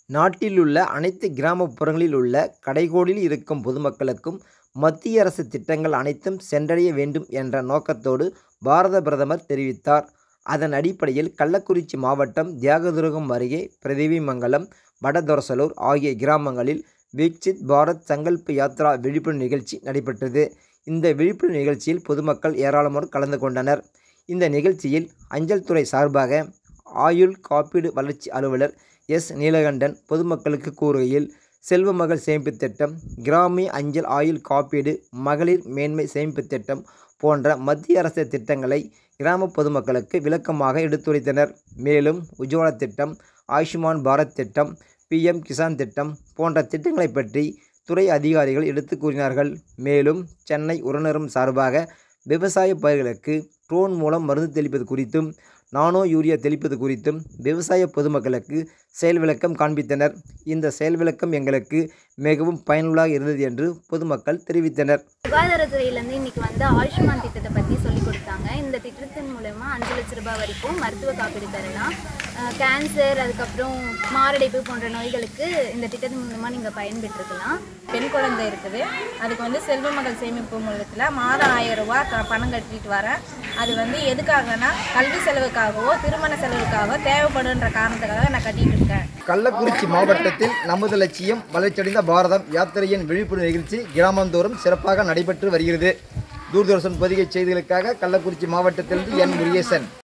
நாட்டிலுள்ள அனைத்து கிராமப்புறங்களில் உள்ள கடைகோடியில் இருக்கும் பொதுமக்களுக்கும் மத்திய அரசு திட்டங்கள் அனைத்தும் சென்றடைய வேண்டும் என்ற நோக்கத்தோடு பாரத பிரதமர் தெரிவித்தார் அதன் அடிப்படையில் கள்ளக்குறிச்சி மாவட்டம் தியாகதுருகம் அருகே பிரதிவிமங்கலம் வடதொரசலூர் ஆகிய கிராமங்களில் விக்சித் பாரத் சங்கல்ப் யாத்ரா விழிப்புணர்வு நிகழ்ச்சி நடைபெற்றது இந்த விழிப்புணர்வு நிகழ்ச்சியில் பொதுமக்கள் ஏராளமானோர் கலந்து கொண்டனர் இந்த நிகழ்ச்சியில் அஞ்சல் துறை சார்பாக ஆயுள் காப்பீடு வளர்ச்சி அலுவலர் எஸ் நீலகண்டன் பொதுமக்களுக்கு கூறுகையில் செல்வ மகள் சேமிப்பு திட்டம் கிராமிய அஞ்சல் ஆயுள் காப்பீடு மகளிர் மேன்மை சேமிப்பு திட்டம் போன்ற மத்திய அரசு திட்டங்களை கிராம பொதுமக்களுக்கு விளக்கமாக எடுத்துரைத்தனர் மேலும் உஜ்வாலா திட்டம் ஆயுஷ்மான் பாரத் திட்டம் பிஎம் கிசான் திட்டம் போன்ற திட்டங்களை பற்றி துறை அதிகாரிகள் எடுத்து கூறினார்கள் மேலும் சென்னை உரநரம் சார்பாக விவசாய பயிர்களுக்கு ட்ரோன் மூலம் மருந்து தெளிப்பது குறித்தும் நானோ யூரியா தெளிப்பது குறித்தும் விவசாய பொதுமக்களுக்கு செயல் விளக்கம் காண்பித்தனர் இந்த செயல் விளக்கம் எங்களுக்கு மிகவும் பயனுள்ளதாக இருந்தது என்று பொதுமக்கள் தெரிவித்தனர் சுகாதாரத்துறையிலேருந்து இன்னைக்கு வந்து ஆயுஷ்மான் திட்டத்தை பற்றி சொல்லி கொடுத்தாங்க இந்த திட்டத்தின் மூலமா அஞ்சு லட்ச ரூபாய் வரைக்கும் மருத்துவ காப்பீடு தரலாம் அஹ் கேன்சர் அதுக்கப்புறம் மாரடைப்பு போன்ற நோய்களுக்கு இந்த திட்டத்தின் மூலமாக நீங்கள் பயன்பெற்றிருக்கலாம் பெண் குழந்தை இருக்குது அதுக்கு வந்து செல்வ மகள் சேமிப்பு மூலத்தில் மாதம் ஆயிரம் ரூபாய் க- பணம் கட்டிட்டு வரேன் அது வந்து எதுக்காகனா கல்வி செலவுக்காகவோ திருமண செலவுக்காகவோ தேவைப்படுன்ற காரணத்துக்காக நான் கட்டிட்டு இருக்கேன் கள்ளக்குறிச்சி மாவட்டத்தில் நமது லட்சியம் வளர்ச்சியடைந்த பாரதம் யாத்திரையின் விழிப்புணர்வு நிகழ்ச்சி கிராமந்தோறும் சிறப்பாக நடைபெற்று வருகிறது தூர்தர்ஷன் பொதிகை செய்திகளுக்காக கள்ளக்குறிச்சி மாவட்டத்திலிருந்து என் முருகேசன்